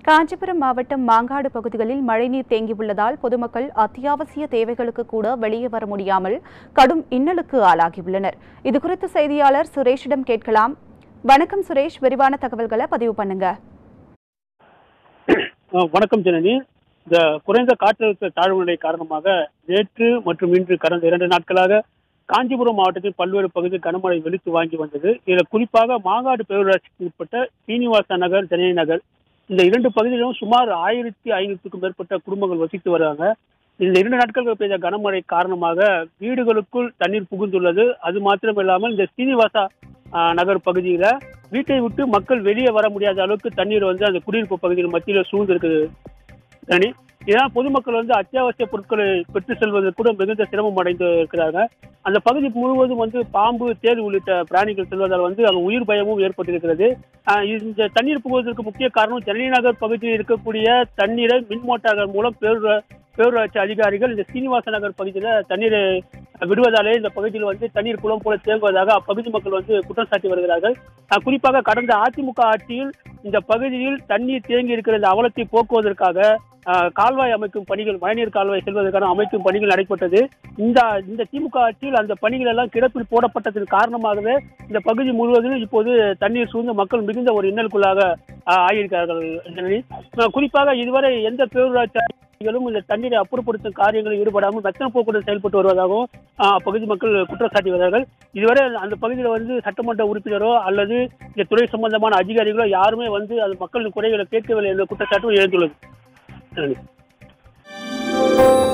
காஞ்சிபுரம் மாவட்டம் மாங்காடு பகுதிகளில் மழைநீர் தேங்கியுள்ளதால் பொதுமக்கள் அத்தியாவசிய தேவைகளுக்கு கூட வெளியே வர முடியாமல் கடும் இன்னலுக்கு ஆளாகியுள்ளனர் இதுகுறித்து செய்தியாளர் சுரேஷிடம் கேட்கலாம் வணக்கம் சுரேஷ் விரிவான தகவல்களை பதிவு பண்ணுங்க அஹ் வணக்கம் ஜனனி இந்த குறைந்த காற்றழுத்த தாழ்வு நிலை காரணமாக நேற்று மற்றும் இன்று கடந்த இரண்டு நாட்களாக காஞ்சிபுரம் மாவட்டத்தில் பல்வேறு பகுதியில் கனமழை வெளுத்து வாங்கி வந்தது இதில் குறிப்பாக மாங்காடு பேரூராட்சிக்கு உட்பட்ட சீனிவாச நகர் ஜனனி நகர் இந்த இரண்டு பகுதிகளிலும் சுமார் ஆயிரத்தி ஐநூற்றுக்கும் மேற்பட்ட குடும்பங்கள் வசித்து வருவாங்க இந்த இரண்டு நாட்களுக்கு பெய்த கனமழை காரணமாக வீடுகளுக்குள் தண்ணீர் புகுந்துள்ளது அது மாத்திரம் இல்லாமல் இந்த சீனிவாசா ஆஹ், நகர் பகுதியில வீட்டை விட்டு மக்கள் வெளியே வர முடியாத அளவுக்கு தண்ணீர் வந்து அந்த குடியிருப்பு பகுதியில் மத்தியில் சூழ்ந்து இருக்குது தனி இதனால் பொதுமக்கள் வந்து அத்தியாவசிய பொருட்களை பெற்று செல்வதற்கு கூட மிகுந்த சிரமம் அடைந்து இருக்கிறாங்க அந்த பகுதி முழுவதும் வந்து பாம்பு தேள் உள்ளிட்ட பிராணிகள் செல்வதால் வந்து அங்கு உயிர் பயமும் ஏற்பட்டிருக்கிறது ஆஹ் இந்த தண்ணீர் புகுவதற்கு முக்கிய காரணம் சென்னை நகர் பகுதியில் இருக்கக்கூடிய தண்ணீரை மின் மோட்டார்கள் மூலம் பேரூர பேரூராட்சி அதிகாரிகள் இந்த சீனிவாச நகர் பகுதியில் தண்ணீரை விடுவதாலே இந்த பகுதியில் வந்து தண்ணீர் குளம் போல தேங்குவதாக அப்பகுதி மக்கள் வந்து குற்றம் சாட்டி வருகிறார்கள் ஆஹ் குறிப்பாக கடந்த அதிமுக ஆட்சியில் இந்த பகுதியில் தண்ணீர் தேங்கி இருக்கிற இந்த அவலத்தை போக்குவதற்காக ஆஹ், கால்வாய் அமைக்கும் பணிகள் மழைநீர் கால்வாய் செல்வதற்கான அமைக்கும் பணிகள் நடைபெற்றது இந்த இந்த திமுக ஆட்சியில் அந்த பணிகள் எல்லாம் கிடப்பில் போடப்பட்டதன் காரணமாகவே இந்த பகுதி முழுவதும் இப்போது தண்ணீர் சூழ்ந்து மக்கள் மிகுந்த ஒரு இன்னலுக்குள்ளாக ஆஹ், ஆகியிருக்கிறார்கள் ஜனனி. ஆஹ், குறிப்பாக இதுவரை எந்த பேரூராட்சி அதிகாரிகளும் இந்த தண்ணீரை அப்புறப்படுத்தும் காரியங்களில் ஈடுபடாமல் மெத்தன போக்குடன் செயல்பட்டு வருவதாகவும் ஆஹ், அப்பகுதி மக்கள் குற்றம் சாட்டி வருகிறார்கள் இதுவரை அந்த பகுதியில் வந்து சட்டமன்ற உறுப்பினரோ அல்லது இந்த துறை சம்பந்தமான அதிகாரிகளோ யாருமே வந்து அது மக்களின் குறைகளை கேட்கவில்லை என்ற குற்றச்சாட்டும் எழுந்துள்ளது நன்றி.